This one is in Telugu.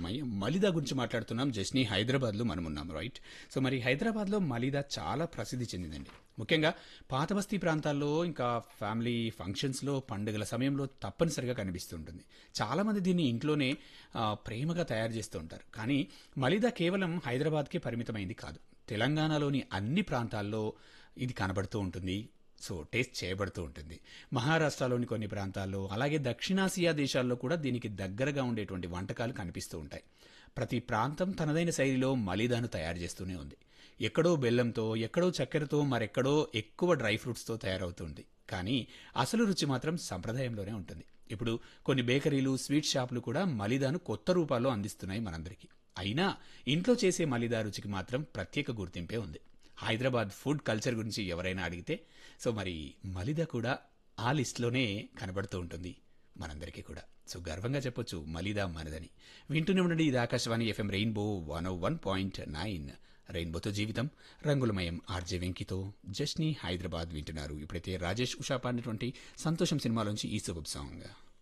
సమయం మలిదా గురించి మాట్లాడుతున్నాం జస్ని హైదరాబాద్లో మనం ఉన్నాం రైట్ సో మరి హైదరాబాద్లో మలిదా చాలా ప్రసిద్ధి చెందిందండి ముఖ్యంగా పాత బస్తీ ప్రాంతాల్లో ఇంకా ఫ్యామిలీ ఫంక్షన్స్లో పండుగల సమయంలో తప్పనిసరిగా కనిపిస్తుంటుంది చాలామంది దీన్ని ఇంట్లోనే ఆ, ప్రేమగా తయారు చేస్తూ ఉంటారు కానీ మలిదా కేవలం హైదరాబాద్కే పరిమితమైంది కాదు తెలంగాణలోని అన్ని ప్రాంతాల్లో ఇది కనబడుతూ ఉంటుంది సో టేస్ట్ చేయబడుతూ ఉంటుంది మహారాష్ట్రలోని కొన్ని ప్రాంతాల్లో అలాగే దక్షిణాసియా దేశాల్లో కూడా దీనికి దగ్గరగా ఉండేటువంటి వంటకాలు కనిపిస్తూ ఉంటాయి ప్రతి ప్రాంతం తనదైన శైలిలో మలిదాను తయారు చేస్తూనే ఉంది ఎక్కడో బెల్లంతో ఎక్కడో చక్కెరతో మరెక్కడో ఎక్కువ డ్రై ఫ్రూట్స్తో తయారవుతుంది కానీ అసలు రుచి మాత్రం సంప్రదాయంలోనే ఉంటుంది ఇప్పుడు కొన్ని బేకరీలు స్వీట్ షాపులు కూడా మలిదాను కొత్త రూపాల్లో అందిస్తున్నాయి మనందరికీ అయినా ఇంట్లో చేసే మలిదా రుచికి మాత్రం ప్రత్యేక గుర్తింపే ఉంది హైదరాబాద్ ఫుడ్ కల్చర్ గురించి ఎవరైనా అడిగితే సో మరి మలిదా కూడా ఆ లిస్ట్లోనే కనబడుతూ ఉంటుంది మనందరికీ కూడా సో గర్వంగా చెప్పొచ్చు మలిదా మనదని వింటూనే ఉండండి ఇది Akashvani F M rainbow one one point nine రెయిన్బోతో జీవితం రంగులమయం ఆర్జే వెంకితో జస్ని హైదరాబాద్ వింటున్నారు ఇప్పుడైతే రాజేష్ ఉషా పాడినటువంటి సంతోషం సినిమాలోంచి ఈ సూపర్ సాంగ్